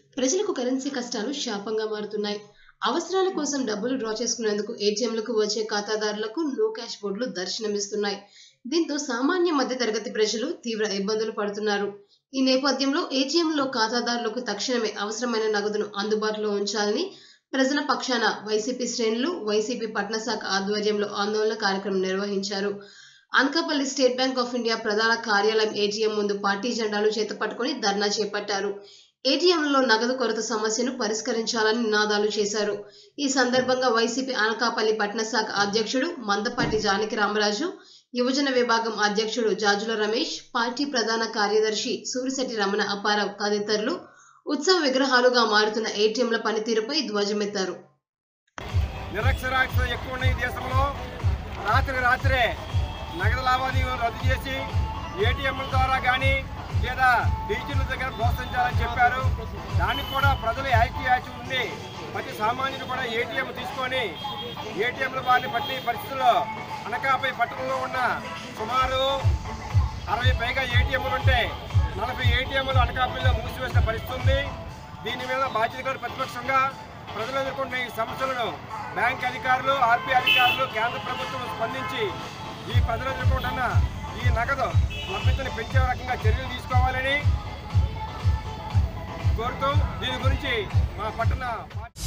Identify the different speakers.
Speaker 1: ప్రజలకు కరెన్సీ కష్టాలు శాపంగా మారుతున్నాయి అవసరాల కోసం డబ్బులు డ్రా చేసుకునేందుకు ఏటీఎంలకు వచ్చే ఖాతాదారులకు నో క్యాష్ బోర్డులు దర్శనమిస్తున్నాయి దీంతో సామాన్య మధ్య తరగతి ప్రజలు తీవ్ర ఇబ్బందులు పడుతున్నారు ఈ నేపథ్యంలో ఏటీఎంలో ఖాతాదారులకు తక్షణమే అవసరమైన నగదును అందుబాటులో ఉంచాలని ప్రజల పక్షాన వైసీపీ శ్రేణులు వైసీపీ పట్న శాఖ ఆధ్వర్యంలో ఆందోళన కార్యక్రమం నిర్వహించారు Anakapalli State Bank of India ప్రధాన కార్యాలయం ఏటీఎం ముందు పార్టీ జెండాలు చేతపట్టుకుని ధర్నా చేపట్టారు ఏటీఎంలలో నగదు కొరత సమస్యను పరిష్కరించాలని నినాదాలు చేశారు ఈ సందర్భంగా వైసీపీ అనకాపల్లి పట్న శాఖ అధ్యక్షుడు మందపాటి జానకి రామరాజు యువజన విభాగం అధ్యక్షుడు జాజుల రమేష్ పార్టీ ప్రధాన కార్యదర్శి సూరిశెట్టి రమణ అప్పారావు తదితరులు ఉత్సవ విగ్రహాలుగా మారుతున్న ఏటీఎంల పనితీరుపై ధ్వజమెత్తారు
Speaker 2: నిరక్షరాస్యత ఎక్కువ ఉన్న ఈ దేశంలో రాత్రి రాత్రే నగదు లావాదేవీలు రద్దు చేసి ఏటీఎంల ద్వారా కానీ లేదా డిజిటల్ దగ్గర ప్రోత్సహించాలని చెప్పారు దానికి కూడా ప్రజలు యాక్టివ్ యాక్టివ్ ఉంది ప్రతి సామాన్యుడు కూడా ఏటీఎం తీసుకొని ఏటీఎంల బారిన పట్టి పరిస్థితుల్లో అనకాపై పట్టణంలో ఉన్న సుమారు అరవై పైగా ఏటీఎంలు ఉంటే నలభై ఏటీఎంలు అనకాపల్లిలో మూసివేసిన పరిస్థితి ఉంది దీని మీద బాధ్యత గల ప్రతిపక్షంగా ప్రజలు ఎదుర్కొంటున్న ఈ సమస్యలను బ్యాంక్ అధికారులు ఆర్బీఐ అధికారులు కేంద్ర ప్రభుత్వం స్పందించి ఈ ప్రజలు ఎదుర్కొంటున్న ఈ నగదు లభ్యతను పెంచే రకంగా చర్యలు తీసుకోవాలని కోరుతూ దీని గురించి మా పట్టణ